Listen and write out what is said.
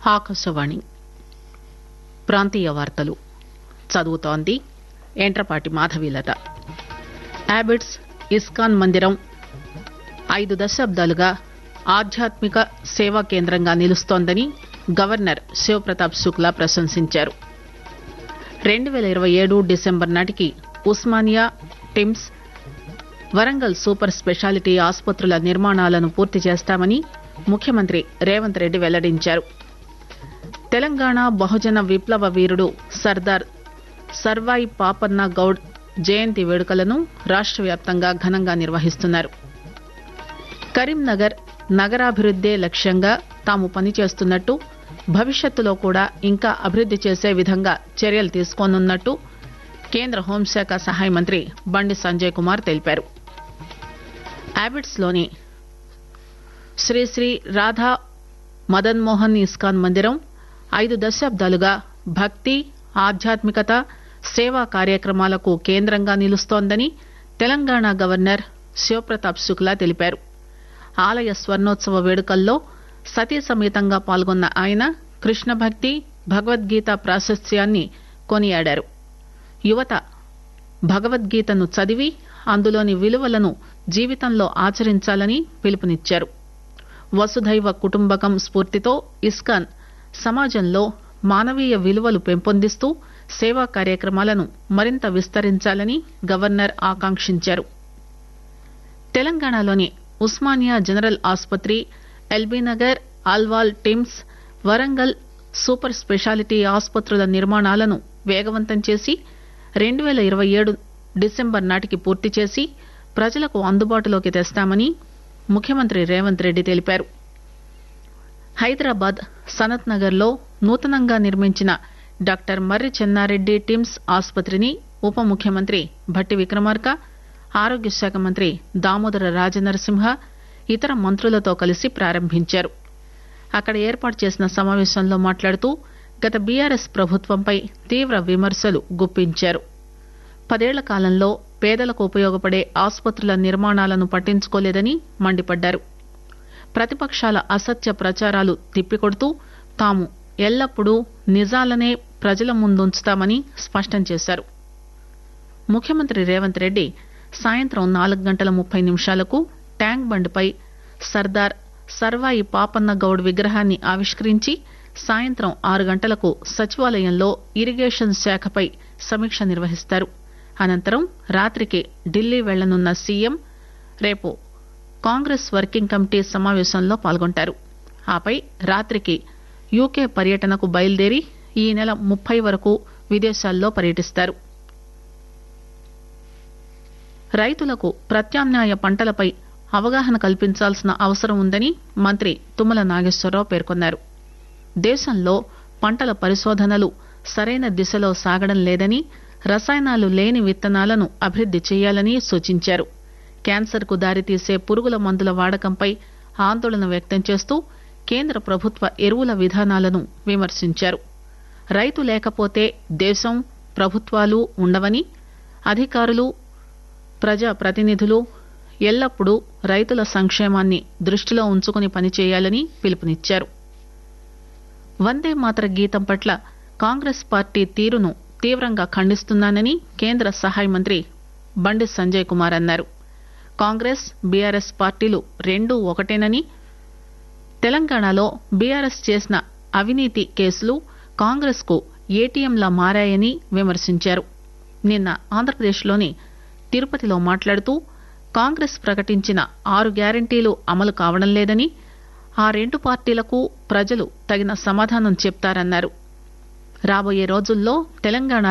ఆకాశవాణి ప్రాంతీయ వార్తలు చదువుతోంది ఎంట్రపాటి మాధవీలత అబిడ్స్ ఇస్కాన్ మందిరం ఐదు దశాబ్దాలుగా ఆధ్యాత్మిక సేవా కేంద్రంగా నిలుస్తోందని గవర్నర్ శివప్రతాప్ శుక్లా ప్రశంసించారు రెండు పేల ఇరవై ఏడు డిసెంబర్ నాటికి Osmania TIMS Warangal super speciality ఆసుపత్రుల నిర్మాణాలను పూర్తి చేస్తామని ముఖ్యమంత్రి రేవంత్ రెడ్డి వెల్లడించారు తెలంగాణ బహుజన విప్లవ వీరుడు సర్దార్ సర్వాయి పాపన్న గౌడ్ జయంతి వేడుకలను రాష్ట వ్యాప్తంగా ఘనంగా నిర్వహిస్తున్నారు కరీంనగర్ నగరాభివృద్దే లక్ష్యంగా తాము పనిచేస్తున్నట్టు భవిష్యత్తులో కూడా ఇంకా అభివృద్ది చేసే విధంగా చర్యలు తీసుకోనున్నట్టు కేంద్ర హోంశాఖ సహాయ మంత్రి బండి సంజయ్ కుమార్ తెలిపారు అబిడ్స్ లోని శ్రీ శ్రీ రాధా మదన్ మోహన్ ఇస్కాన్ మందిరం ఐదు దశాబ్దాలుగా భక్తి ఆధ్యాత్మికత సేవా కార్యక్రమాలకు కేంద్రంగా నిలుస్తోందని తెలంగాణ గవర్నర్ శివప్రతాప్ శుక్లా తెలిపారు ఆలయ స్వర్ణోత్సవ వేడుకల్లో సతీ సమేతంగా పాల్గొన్న ఆయన కృష్ణ భక్తి భగవద్గీత ప్రాశస్త్యాన్ని కొనియాడారు యువత భగవద్గీతను చదివి అందులోని విలువలను జీవితంలో ఆచరించాలని పిలుపునిచ్చారు వసుధైవ కుటుంబకం స్ఫూర్తితో ఇస్కాన్ సమాజంలో మానవీయ విలువలు పెంపొందిస్తూ సేవా కార్యక్రమాలను మరింత విస్తరించాలని గవర్నర్ ఆకాంక్షించారు తెలంగాణలోని ఉస్మానియా జనరల్ ఆసుపత్రి LB Nagar Alwal TIMS Warangal super speciality ఆసుపత్రుల నిర్మాణాలను వేగవంతం చేసి రెండు పేల ఇరవై ఏడు డిసెంబర్ నాటికి పూర్తి చేసి ప్రజలకు అందుబాటులోకి తెస్తామని ముఖ్యమంత్రి రేవంత్ రెడ్డి తెలిపారు హైదరాబాద్ సనత్ నగర్ లో నూతనంగా నిర్మించిన డాక్టర్ మర్రి చెన్నారెడ్డి టిమ్స్ ఆసుపత్రిని ఉప ముఖ్యమంత్రి భట్టి విక్రమార్క ఆరోగ్య శాఖ మంత్రి దామోదర రాజనరసింహ ఇతర మంత్రులతో కలిసి ప్రారంభించారు అక్కడ ఏర్పాటు చేసిన సమావేశంలో మాట్లాడుతూ గత బీఆర్ఎస్ ప్రభుత్వంపై తీవ్ర విమర్శలు గుప్పించారు పదేళ్ల కాలంలో పేదలకు ఉపయోగపడే ఆసుపత్రుల నిర్మాణాలను పట్టించుకోలేదని మండిపడ్డారు ప్రతిపక్షాల అసత్య ప్రచారాలు తిప్పికొడుతూ తాము ఎల్లప్పుడూ నిజాలనే ప్రజల ముందుంచుతామని స్పష్టం చేశారు ముఖ్యమంత్రి రేవంత్ రెడ్డి సాయంత్రం నాలుగు గంటల ముప్పై నిమిషాలకు ట్యాంక్ బండ్పై సర్దార్ సర్వాయి పాపన్న గౌడ్ విగ్రహాన్ని ఆవిష్కరించి సాయంత్రం ఆరు గంటలకు సచివాలయంలో ఇరిగేషన్ శాఖపై సమీక్ష నిర్వహిస్తారు అనంతరం రాత్రికి ఢిల్లీ వెళ్లనున్న సీఎం రేపు కాంగ్రెస్ వర్కింగ్ కమిటీ సమావేశంలో పాల్గొంటారు ఆపై రాత్రికి యూకే పర్యటనకు బయలుదేరి ఈ నెల ముప్పై వరకు విదేశాల్లో పర్యటిస్తారు రైతులకు ప్రత్యామ్నాయ పంటలపై అవగాహన కల్పించాల్సిన అవసరం ఉందని మంత్రి తుమ్మల నాగేశ్వరరావు పేర్కొన్నారు దేశంలో పంటల పరిశోధనలు సరైన దిశలో సాగడం లేదని రసాయనాలు లేని విత్తనాలను అభివృద్ది చేయాలని సూచించారు క్యాన్సర్ కు దారితీసే పురుగుల మందుల వాడకంపై ఆందోళన వ్యక్తం చేస్తూ కేంద్ర ప్రభుత్వ ఎరువుల విధానాలను విమర్శించారు రైతు లేకపోతే దేశం ప్రభుత్వాలు ఉండవని అధికారులు ప్రజా ప్రతినిధులు ఎల్లప్పుడూ రైతుల సంక్షేమాన్ని దృష్టిలో ఉంచుకుని పనిచేయాలని పిలుపునిచ్చారు వందే మాతర గీతం పట్ల కాంగ్రెస్ పార్టీ తీరును తీవ్రంగా ఖండిస్తున్నానని కేంద్ర సహాయ మంత్రి బండి సంజయ్ కుమార్ అన్నారు కాంగ్రెస్ బీఆర్ఎస్ పార్టీలు రెండూ ఒకటేనని తెలంగాణలో బీఆర్ఎస్ చేసిన అవినీతి కేసులు కాంగ్రెస్ కు ఏటీఎంలా మారాయని విమర్శించారు నిన్న ఆంధ్రప్రదేశ్లోని తిరుపతిలో మాట్లాడుతూ కాంగ్రెస్ ప్రకటించిన ఆరు గ్యారంటీలు అమలు కావడం లేదని ఆ రెండు పార్టీలకు ప్రజలు తగిన సమాధానం చెప్తారన్నారు రాబోయే రోజుల్లో తెలంగాణ